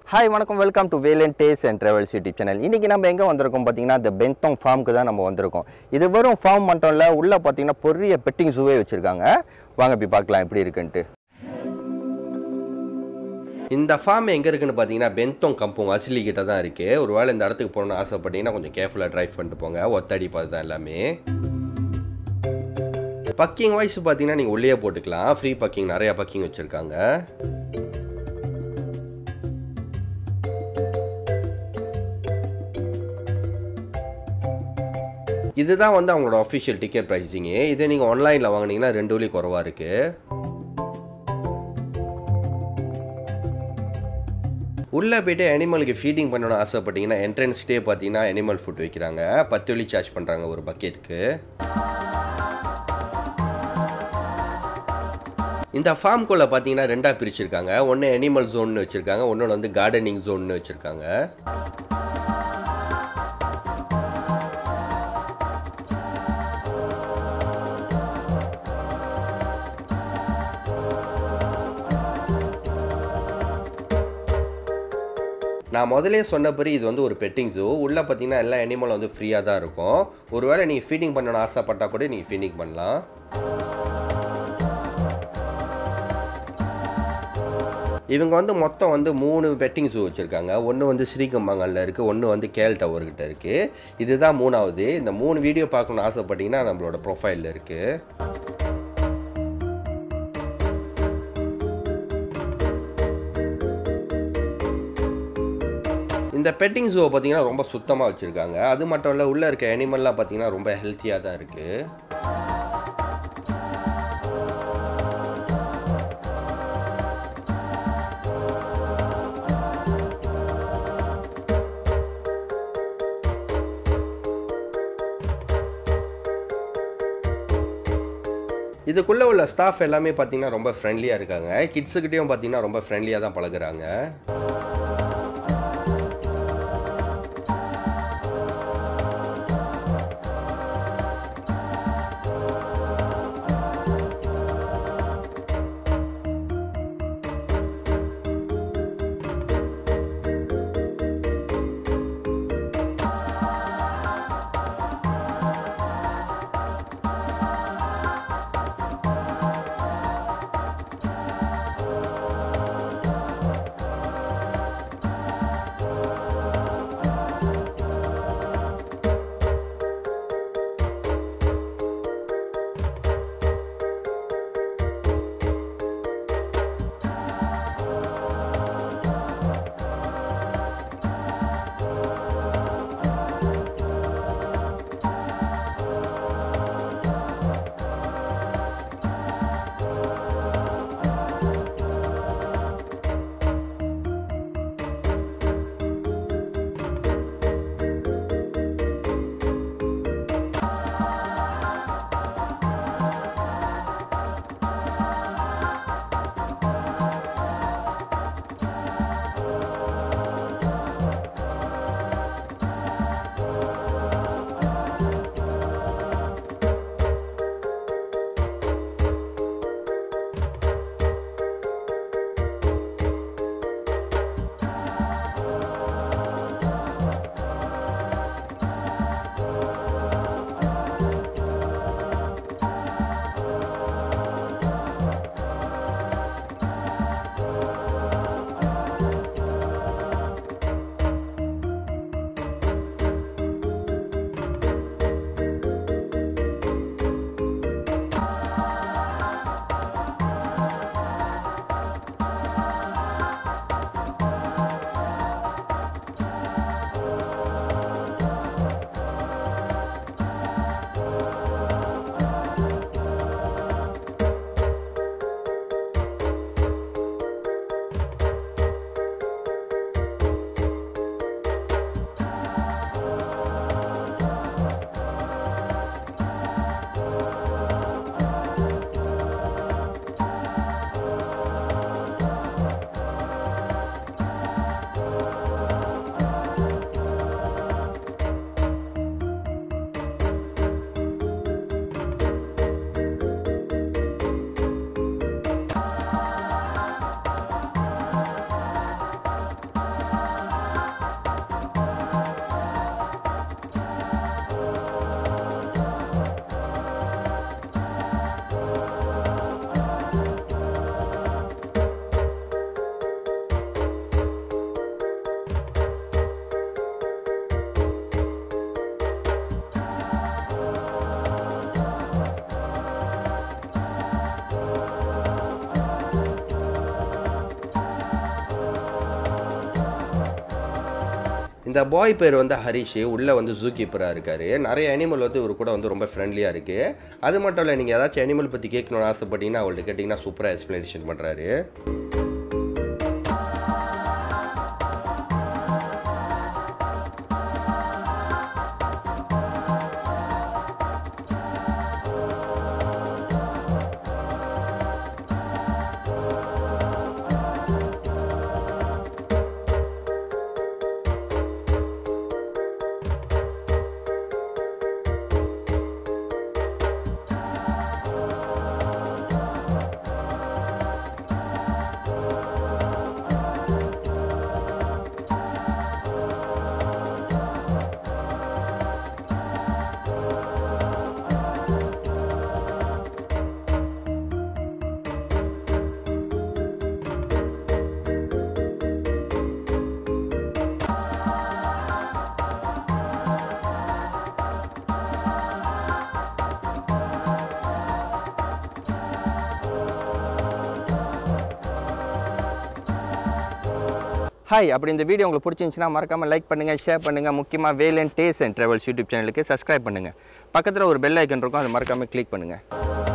hi வணக்கம் welcome to Velan days and travels YouTube channel இன்றைக்கி நம்ம எங்கே வந்திருக்கோம் பார்த்தீங்கன்னா இந்த பென்தோங் ஃபார்முக்கு தான் நம்ம வந்திருக்கோம் இது வெறும் ஃபார்ம் மட்டும் இல்லை உள்ளே பார்த்தீங்கன்னா பெரிய பெட்டிங் ஜூவே வச்சுருக்காங்க வாங்க போய் பார்க்கலாம் எப்படி இருக்குன்ட்டு இந்த ஃபார்ம் எங்கே இருக்குன்னு பார்த்தீங்கன்னா பென்தோங் கம்புங் அசிலி கிட்ட தான் இருக்குது ஒரு வேளை இந்த இடத்துக்கு போகணும்னு ஆசைப்பட்டீங்கன்னா கொஞ்சம் கேர்ஃபுல்லாக ட்ரைவ் பண்ணிட்டு போங்க ஒத்தடி பார்த்து தான் எல்லாமே பக்கிங் வைஸ் பார்த்தீங்கன்னா நீங்கள் உள்ளே போட்டுக்கலாம் ஃப்ரீ பக்கிங் நிறையா பக்கிங் வச்சுருக்காங்க இதுதான் வந்து அவங்களோட அஃபிஷியல் டிக்கெட் ப்ரைஸிங்கு இதே நீங்கள் ஆன்லைனில் வாங்கினீங்கன்னா ரெண்டு வழி குறவாக இருக்குது உள்ளே போயிட்டு அனிமலுக்கு ஃபீடிங் பண்ணணும்னு ஆசைப்பட்டீங்கன்னா என்ட்ரன்ஸ்டே பார்த்தீங்கன்னா அனிமல் ஃபுட் வைக்கிறாங்க பத்து வழி சார்ஜ் பண்ணுறாங்க ஒரு பக்கெட்டுக்கு இந்த ஃபார்ம்குள்ளே பார்த்தீங்கன்னா ரெண்டாக பிரிச்சிருக்காங்க ஒன்று அனிமல் ஜோன்னு வச்சுருக்காங்க ஒன்று வந்து கார்டனிங் ஜோன்னு வச்சுருக்காங்க நான் முதலே சொன்னபடி இது வந்து ஒரு பெட்டிங் ஜூ உள்ளே பார்த்தீங்கன்னா எல்லா அனிமலும் வந்து ஃப்ரீயாக தான் இருக்கும் ஒருவேளை நீங்கள் ஃபீடிங் பண்ணணும்னு ஆசைப்பட்டால் கூட நீங்கள் ஃபீடிங் பண்ணலாம் இவங்க வந்து மொத்தம் வந்து மூணு பெட்டிங் ஜூ வச்சுருக்காங்க ஒன்று வந்து ஸ்ரீகம்பங்கல்ல இருக்குது ஒன்று வந்து கேல் டவர்கிட்ட இருக்குது இதுதான் மூணாவது இந்த மூணு வீடியோ பார்க்கணும்னு ஆசைப்பட்டீங்கன்னா நம்மளோட ப்ரொஃபைலில் இருக்குது இந்த பெட்டிங் ஜூவை பார்த்தீங்கன்னா ரொம்ப சுத்தமாக வச்சுருக்காங்க அது மட்டும் இல்லை உள்ளே இருக்க அனிமல்லாம் பார்த்தீங்கன்னா ரொம்ப ஹெல்த்தியாக தான் இருக்குது இதுக்குள்ளே உள்ள ஸ்டாஃப் எல்லாமே பார்த்தீங்கன்னா ரொம்ப ஃப்ரெண்ட்லியாக இருக்காங்க கிட்ஸுக்கிட்டேயும் பார்த்தீங்கன்னா ரொம்ப ஃப்ரெண்ட்லியாக தான் பழகுறாங்க இந்த பாய் பேர் வந்து ஹரிஷ் உள்ளே வந்து ஜூ கீப்பராக இருக்கார் நிறைய அனிமல் வந்து இவர் கூட வந்து ரொம்ப ஃப்ரெண்ட்லியாக இருக்குது அது மட்டும் இல்லை நீங்கள் ஏதாச்சும் அனிமல் பற்றி கேட்கணும்னு ஆசைப்பட்டீங்கன்னா அவள்கிட்ட கேட்டிங்கன்னா சூப்பராக எக்ஸ்ப்ளனேஷன் பண்ணுறாரு ஹாய் அப்படி இந்த வீடியோ உங்களுக்கு பிடிச்சிருந்துச்சுன்னா மறக்காமல் லைக் பண்ணுங்கள் ஷேர் பண்ணுங்கள் முக்கியமாக Velan days and travels YouTube சேனலுக்கு சப்ஸ்கிரைப் பண்ணுங்கள் பக்கத்தில் ஒரு பெல் ஐக்கன் இருக்கும் அதை மறக்காமல் கிளிக் பண்ணுங்கள்